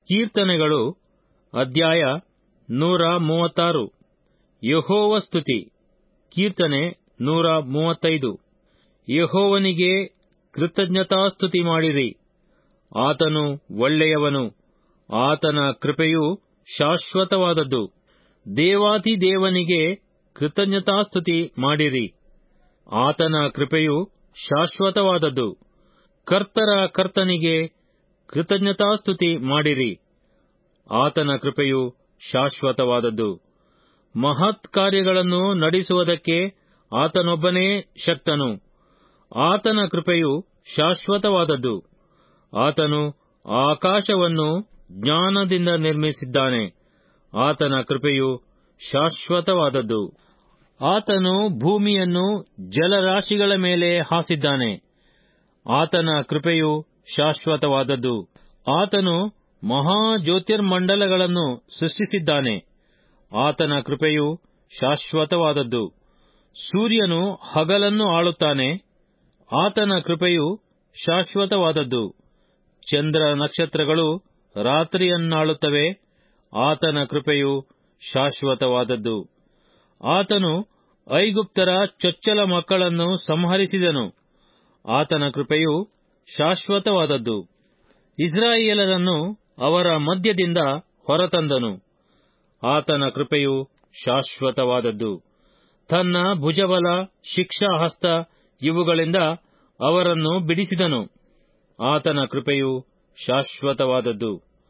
ಕೀರ್ತನೆಗಳು ಅಧ್ಯಾಯ ನೂರ ಮೂವತ್ತಾರು ಯಹೋವ ಸ್ತುತಿ ಕೀರ್ತನೆ ನೂರ ಮೂವತ್ತೈದು ಯಹೋವನಿಗೆ ಕೃತಜ್ಞತಾಸ್ತುತಿ ಮಾಡಿರಿ ಆತನು ಒಳ್ಳೆಯವನು ಆತನ ಕೃಪೆಯು ಶಾಶ್ವತವಾದದ್ದು ದೇವಾತಿದೇವನಿಗೆ ಕೃತಜ್ಞತಾಸ್ತುತಿ ಮಾಡಿರಿ ಆತನ ಕೃಪೆಯು ಶಾಶ್ವತವಾದದ್ದು ಕರ್ತರ ಕರ್ತನಿಗೆ ಕೃತಜ್ಞತಾಸ್ತುತಿ ಮಾಡಿರಿ ಆತನ ಕೃಪೆಯು ಶಾಶ್ವತವಾದದ್ದು ಮಹತ್ ಕಾರ್ಯಗಳನ್ನು ನಡೆಸುವುದಕ್ಕೆ ಆತನೊಬ್ಬನೇ ಶಕ್ತನು ಆತನ ಕೃಪೆಯು ಶಾಶ್ವತವಾದದ್ದು ಆತನು ಆಕಾಶವನ್ನು ಜ್ಞಾನದಿಂದ ನಿರ್ಮಿಸಿದ್ದಾನೆ ಆತನ ಕೃಪೆಯು ಶಾಶ್ವತವಾದದ್ದು ಆತನು ಭೂಮಿಯನ್ನು ಜಲರಾಶಿಗಳ ಮೇಲೆ ಹಾಸಿದ್ದಾನೆ ಆತನ ಕೃಪೆಯು ಶಾಶ್ವತವಾದದ್ದು ಆತನು ಮಹಾಜ್ಯೋತಿರ್ಮಂಡಲಗಳನ್ನು ಸೃಷ್ಟಿಸಿದ್ದಾನೆ ಆತನ ಕೃಪೆಯು ಶಾಶ್ವತವಾದದ್ದು ಸೂರ್ಯನು ಹಗಲನ್ನು ಆಳುತ್ತಾನೆ ಆತನ ಕೃಪೆಯು ಶಾಶ್ವತವಾದದ್ದು ಚಂದ್ರ ನಕ್ಷತ್ರಗಳು ರಾತ್ರಿಯನ್ನಾಳುತ್ತವೆ ಆತನ ಕೃಪೆಯು ಶಾಶ್ವತವಾದದ್ದು ಆತನು ಐಗುಪ್ತರ ಚೊಚ್ಚಲ ಮಕ್ಕಳನ್ನು ಸಂಹರಿಸಿದನು ಆತನ ಕೃಪೆಯು ಶಾಶ್ವತವಾದದ್ದು ಇಸ್ರಾಯೇಲರನ್ನು ಅವರ ಮಧ್ಯದಿಂದ ಹೊರತಂದನು ಆತನ ಕೃಪೆಯು ಶಾಶ್ವತವಾದದ್ದು ತನ್ನ ಭುಜಬಲ ಶಿಕ್ಷಾಹಸ್ತ ಇವುಗಳಿಂದ ಅವರನ್ನು ಬಿಡಿಸಿದನು ಆತನ ಕೃಪೆಯು ಶಾಶ್ವತವಾದದ್ದು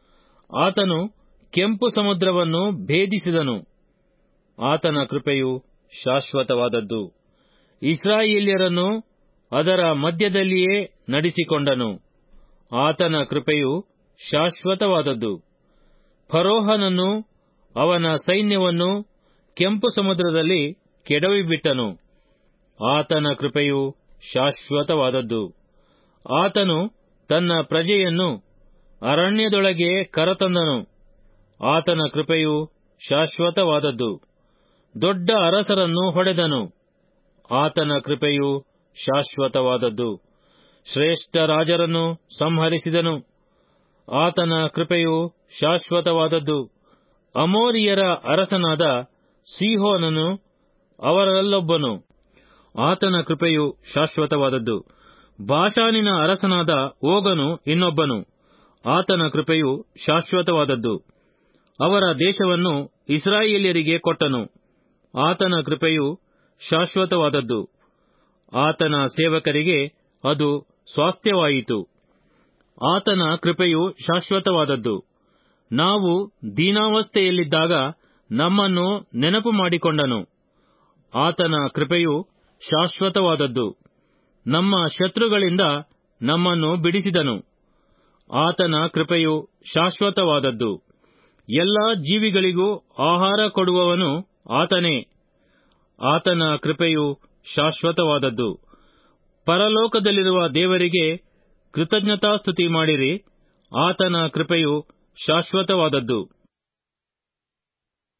ಆತನು ಕೆಂಪು ಸಮುದ್ರವನ್ನು ಭೇದಿಸಿದನು ಆತನ ಕೃಪೆಯು ಶಾಶ್ವತವಾದದ್ದು ಇಸ್ರಾಯೇಲ್ಯರನ್ನು ಅದರ ಮಧ್ಯದಲ್ಲಿಯೇ ನಡೆಸಿಕೊಂಡನು ಆತನ ಕೃಪೆಯು ಶಾಶ್ವತವಾದದ್ದು ಫರೋಹನನ್ನು ಅವನ ಸೈನ್ಯವನ್ನು ಕೆಂಪು ಸಮುದ್ರದಲ್ಲಿ ಕೆಡವಿಬಿಟ್ಟನು ಆತನ ಕೃಪೆಯು ಶಾಶ್ವತವಾದದ್ದು ಆತನು ತನ್ನ ಪ್ರಜೆಯನ್ನು ಅರಣ್ಯದೊಳಗೆ ಕರತಂದನು ಆತನ ಕೃಪೆಯು ಶಾಶ್ವತವಾದದ್ದು ದೊಡ್ಡ ಅರಸರನ್ನು ಹೊಡೆದನು ಆತನ ಕೃಪೆಯು ಶಾಶ್ವತವಾದದ್ದು ಶ್ರೇಷ್ಠ ರಾಜರನ್ನು ಸಂಹರಿಸಿದನು ಆತನ ಕೃಪೆಯು ಶಾಶ್ವತವಾದದ್ದು ಅಮೋರಿಯರ ಅರಸನಾದ ಸಿಹೋನನು ಅವರಲ್ಲೊಬ್ಬನು ಆತನ ಕೃಪೆಯು ಶಾಶ್ವತವಾದದ್ದು ಬಾಷಾನಿನ ಅರಸನಾದ ಓಗನು ಇನ್ನೊಬ್ಬನು ಆತನ ಕೃಪೆಯು ಶಾಶ್ವತವಾದದ್ದು ಅವರ ದೇಶವನ್ನು ಇಸ್ರಾಯೇಲ್ಯರಿಗೆ ಕೊಟ್ಟನು ಆತನ ಕೃಪೆಯು ಶಾಶ್ವತವಾದದ್ದು ಆತನ ಸೇವಕರಿಗೆ ಅದು ಸ್ವಾಸ್ಥ್ಯವಾಯಿತು ಆತನ ಕೃಪೆಯು ಶಾಶ್ವತವಾದದ್ದು ನಾವು ದೀನಾವಸ್ಥೆಯಲ್ಲಿದ್ದಾಗ ನಮ್ಮನ್ನು ನೆನಪು ಮಾಡಿಕೊಂಡನು ಆತನ ಕೃಪೆಯು ಶಾಶ್ವತವಾದದ್ದು ನಮ್ಮ ಶತ್ರುಗಳಿಂದ ನಮ್ಮನ್ನು ಬಿಡಿಸಿದನು ಆತನ ಕೃಪೆಯು ಶಾಶ್ವತವಾದದ್ದು ಎಲ್ಲ ಜೀವಿಗಳಿಗೂ ಆಹಾರ ಕೊಡುವವನು ಆತನೇ ಆತನ ಕೃಪೆಯು ಶಾಶ್ವತವಾದದ್ದು ಪರಲೋಕದಲ್ಲಿರುವ ದೇವರಿಗೆ ಕೃತಜ್ಞತಾಸ್ತುತಿ ಮಾಡಿರಿ ಆತನ ಕೃಪೆಯು ಶಾಶ್ವತವಾದದ್ದು